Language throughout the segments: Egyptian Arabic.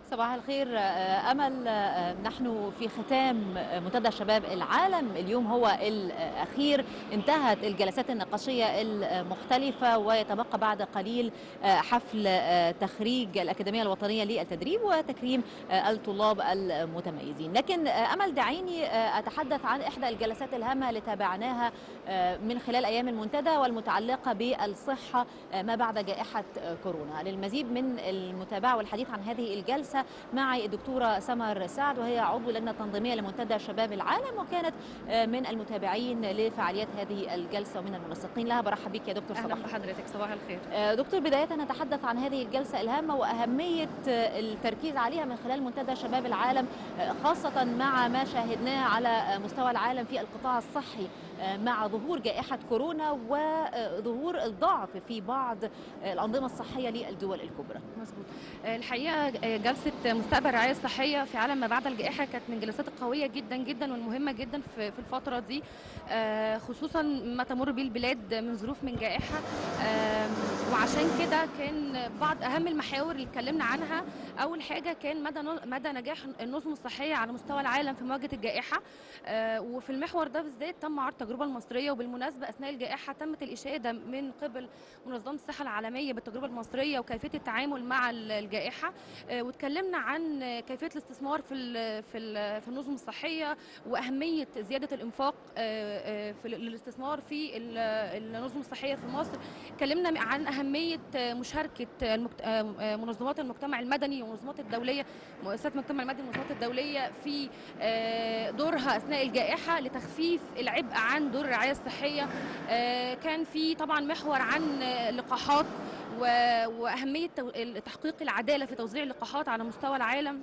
صباح الخير آه، أمل آه، نحن في ختام آه، منتدى شباب العالم اليوم هو الأخير انتهت الجلسات النقاشية المختلفة ويتبقى بعد قليل آه، حفل آه، تخريج الأكاديمية الوطنية للتدريب وتكريم آه، الطلاب المتميزين لكن آه، أمل دعيني آه، أتحدث عن إحدى الجلسات الهامة اللي تابعناها آه، من خلال أيام المنتدى والمتعلقة بالصحة آه، ما بعد جائحة آه، كورونا للمزيد من المتابعة والحديث عن هذه الجلسة معي الدكتورة سمر سعد وهي عضو لجنة تنظيمية لمنتدى شباب العالم وكانت آه، من المتابعين لفعاليات هذه الجلسة ومن المنسقين لها برحب بك يا دكتور اهلا صباح بحضرتك صباح الخير آه، دكتور بداية نتحدث عن هذه الجلسة الهامة وأهمية آه، التركيز عليها من خلال منتدى شباب العالم آه، خاصة مع ما شاهدناه على آه، مستوى العالم في القطاع الصحي آه، مع ظهور جائحة كورونا وظهور الضعف في بعض آه، الأنظمة الصحية للدول الكبرى مظبوط آه، الحقيقه آه، جلسه مستقبل الرعايه الصحيه في عالم ما بعد الجائحه كانت من الجلسات القويه جدا جدا والمهمه جدا في في الفتره دي آه، خصوصا ما تمر به البلاد من ظروف من جائحه آم، وعشان كده كان بعض اهم المحاور اللي اتكلمنا عنها اول حاجه كان مدى نو- مدى نجاح النظم الصحيه على مستوى العالم في مواجهه الجائحه آه، وفي المحور ده بالذات تم عرض التجربه المصريه وبالمناسبه اثناء الجائحه تمت الاشاده من قبل منظمه الصحه العالميه بالتجربه المصريه وكيفيه التعامل مع ال- الجائحه آه، واتكلمنا عن آه، كيفيه الاستثمار في ال في ال في النظم الصحيه واهميه زياده الانفاق آه، آه، في ال- الاستثمار في ال- النظم الصحيه في مصر اتكلمنا عن اهميه آه، مشاركه المجت- آه، آه، منظمات المجتمع المدني والمنظمات الدوليه مؤسسات المجتمع المدني والمنظمات الدوليه في آه، دورها اثناء الجائحه لتخفيف العبء عن دور الرعايه الصحيه آه، كان في طبعا محور عن آه، اللقاحات و- واهميه تو- تحقيق العداله في توزيع اللقاحات على مستوى العالم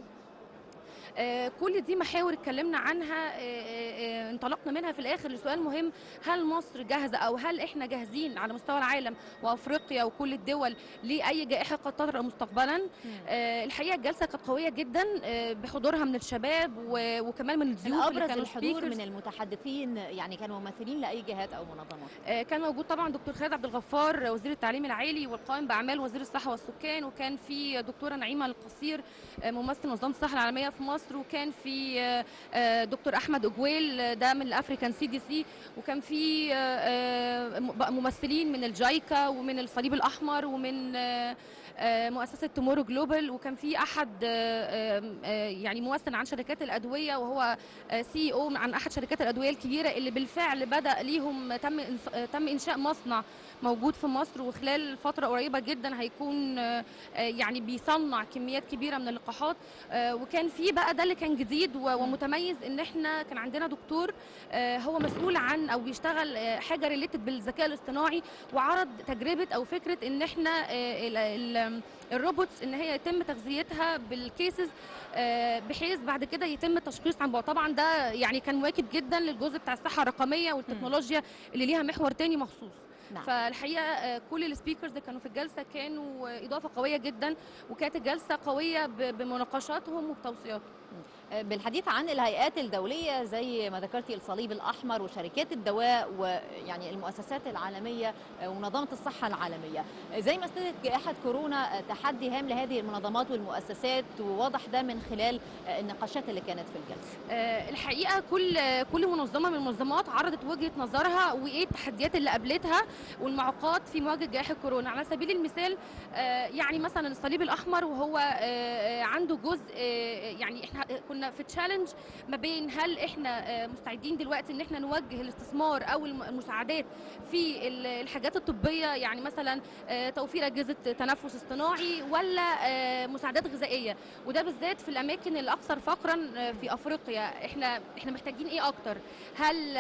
آه، كل دي محاور اتكلمنا عنها آه، آه، آه، انطلقنا منها في الاخر لسؤال مهم هل مصر جاهزه او هل احنا جاهزين على مستوى العالم وافريقيا وكل الدول لاي جائحه قد تطرا مستقبلا آه، الحقيقه الجلسه كانت قويه جدا آه، بحضورها من الشباب و- وكمان من كان الضيوف اللي أبرز كانوا الحضور speakers. من المتحدثين يعني كانوا ممثلين لأي جهات أو منظمات آه، كان موجود طبعا دكتور خالد عبد الغفار وزير التعليم العالي والقائم باعمال وزير الصحه والسكان وكان في دكتوره نعيمه القصير آه، ممثل منظمه الصحه العالميه في مصر وكان في آه، آه، دكتور احمد اجويل آه، ده من الافريكان سي دي سي وكان في آه، آه، م- ممثلين من الجايكا ومن الصليب الاحمر ومن آه، آه، مؤسسه تومورو جلوبال وكان في احد آه، آه، آه، يعني ممثل عن شركات الادويه وهو سي او عن احد شركات الادويه الكبيره اللي بالفعل بدا ليهم تم إنس- آه، تم انشاء مصنع موجود في مصر وخلال فتره قريبه جدا هيكون آه، آه، يعني بيصنع كميات كبيره من اللقاحات آه، وكان في بقى ده اللي كان جديد و- ومتميز ان احنا كان عندنا دكتور آه، هو مسؤول عن او بيشتغل آه، حاجه ريليتد بالذكاء الاصطناعي وعرض تجربه او فكره ان احنا آه، ال- ال- الروبوتس ان هي يتم تغذيتها بالكيسز آه، بحيث بعد كده يتم التشخيص عن بعد طبعا ده يعني كان مواكب جدا للجزء بتاع الصحه الرقميه والتكنولوجيا اللي ليها محور تاني مخصوص نعم. فالحقيقه آه، كل السبيكرز اللي كانوا في الجلسه كانوا آه، اضافه قويه جدا وكانت الجلسه قويه ب- بمناقشاتهم وبتوصياتهم بالحديث عن الهيئات الدولية زي ما ذكرتي الصليب الأحمر وشركات الدواء ويعني المؤسسات العالمية ومنظمة الصحة العالمية زي ما استدت جائحة كورونا تحدي هام لهذه المنظمات والمؤسسات وواضح ده من خلال النقاشات اللي كانت في الجلسة آه، الحقيقه كل كل منظمه من المنظمات عرضت وجهه نظرها وايه التحديات اللي قابلتها والمعوقات في مواجهه جائحه كورونا على سبيل المثال آه، يعني مثلا الصليب الاحمر وهو آه، آه، عنده جزء آه، يعني احنا كنا في تشالنج ما بين هل احنا آه، مستعدين دلوقتي ان احنا نوجه الاستثمار او الم- المساعدات في ال- الحاجات الطبيه يعني مثلا آه، توفير اجهزه تنفس اصطناعي ولا آه، مساعدات غذائيه وده بالذات في الاماكن الاكثر فقرا آه، في افريقيا احنا احنا محتاجين ايه اكتر هل آه،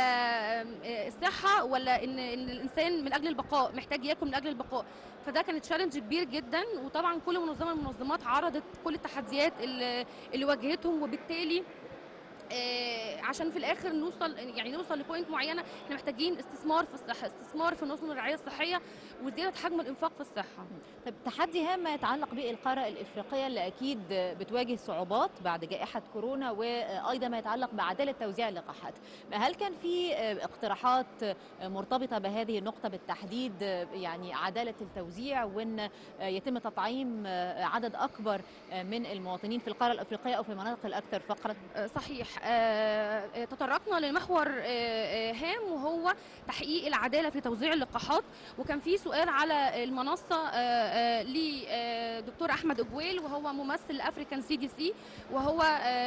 آه، الصحه ولا ان ان الانسان من اجل البقاء محتاج ياكل من اجل البقاء فده كان تشالنج كبير جدا وطبعا كل منظمه من المنظمات عرضت كل التحديات اللي, اللي واجهتهم وبالتالي آه، عشان في الاخر نوصل يعني نوصل لبوينت معينه احنا محتاجين استثمار في الصحه استثمار في نظم الرعايه الصحيه وزياده حجم الانفاق في الصحه طب تحدي هام ما يتعلق بالقاره الافريقيه اللي اكيد بتواجه صعوبات بعد جائحه كورونا وايضا ما يتعلق بعداله توزيع اللقاحات هل كان في اقتراحات مرتبطه بهذه النقطه بالتحديد يعني عداله التوزيع وان يتم تطعيم عدد اكبر من المواطنين في القاره الافريقيه او في المناطق الاكثر فقرا آه، صحيح آه، تطرقنا لمحور آه، آه، هام وهو تحقيق العداله في توزيع اللقاحات وكان في سؤال على المنصه لدكتور احمد اجويل وهو ممثل الافريكان سي دي سي وهو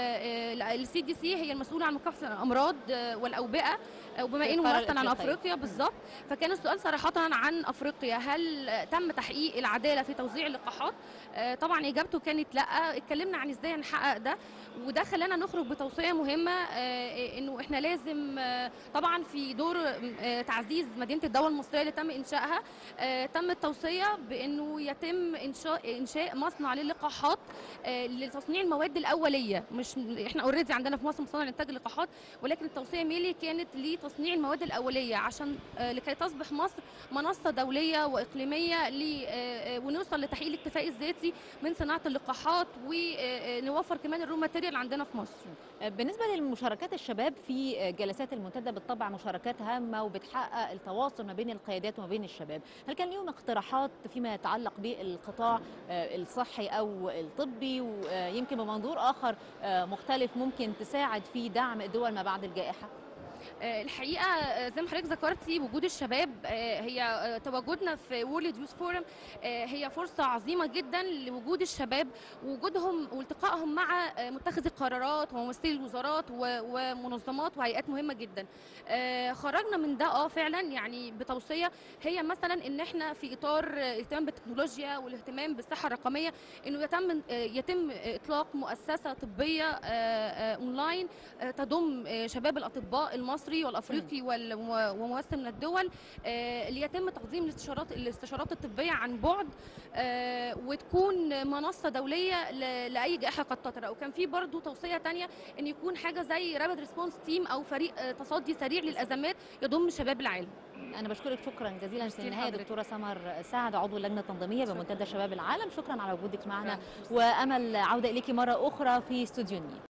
السي دي سي هي المسؤوله عن مكافحه الامراض آه، والاوبئه آه، وبما في انه القارة ممثل عن الأفريقية. افريقيا بالظبط فكان السؤال صراحه عن افريقيا هل تم تحقيق العداله في توزيع اللقاحات آه، طبعا اجابته كانت لا اتكلمنا عن ازاي نحقق ده وده خلانا نخرج بتوصيه مهمه آه، انه احنا لازم آه، طبعا في دور آه، تعزيز مدينه الدوله المصريه اللي تم انشائها آه، تم التوصيه بانه يتم انشاء انشاء مصنع للقاحات آه، لتصنيع المواد الاوليه مش احنا اوريدي عندنا في مصر مصانع لانتاج اللقاحات ولكن التوصيه ميلي كانت لتصنيع المواد الاوليه عشان آه، لكي تصبح مصر منصه دوليه واقليميه ل آه، آه، ونوصل لتحقيق الاكتفاء الذاتي من صناعه اللقاحات ونوفر كمان الرو ماتيريال عندنا في مصر بالنسبة للمشاركات الشباب في جلسات المنتدى بالطبع مشاركات هامة وبتحقق التواصل ما بين القيادات وما بين الشباب هل كان ليهم اقتراحات فيما يتعلق بالقطاع آه، الصحي أو الطبي ويمكن بمنظور آخر آه، مختلف ممكن تساعد في دعم الدول ما بعد الجائحة آه، الحقيقه آه، زي ما حضرتك ذكرتي وجود الشباب آه، هي آه، تواجدنا في وورلد يوث فورم هي فرصه عظيمه جدا لوجود الشباب ووجودهم والتقائهم مع آه، متخذي القرارات وممثلي الوزارات و- ومنظمات وهيئات مهمه جدا آه، خرجنا من ده اه فعلا يعني بتوصيه هي مثلا ان احنا في اطار آه، الاهتمام بالتكنولوجيا والاهتمام بالصحه الرقميه انه يتم آه، يتم اطلاق مؤسسه طبيه آه، آه، اونلاين آه، تضم آه، شباب الاطباء المصري والافريقي وال- و- وممثل من الدول آه، ليتم تقديم الاستشارات الاستشارات الطبيه عن بعد آه، وتكون منصه دوليه ل- لاي جائحه قد تطرا وكان في برضو توصيه تانية ان يكون حاجه زي رابد ريسبونس تيم او فريق آه، تصدي سريع للازمات يضم شباب العالم أنا بشكرك شكرا جزيلا ميرسي في النهاية لحضرتك. دكتورة سمر سعد عضو اللجنة التنظيمية شكراً. بمنتدى شباب العالم شكرا على وجودك معنا شكراً. وأمل عودة إليك مرة أخرى في استوديو النيل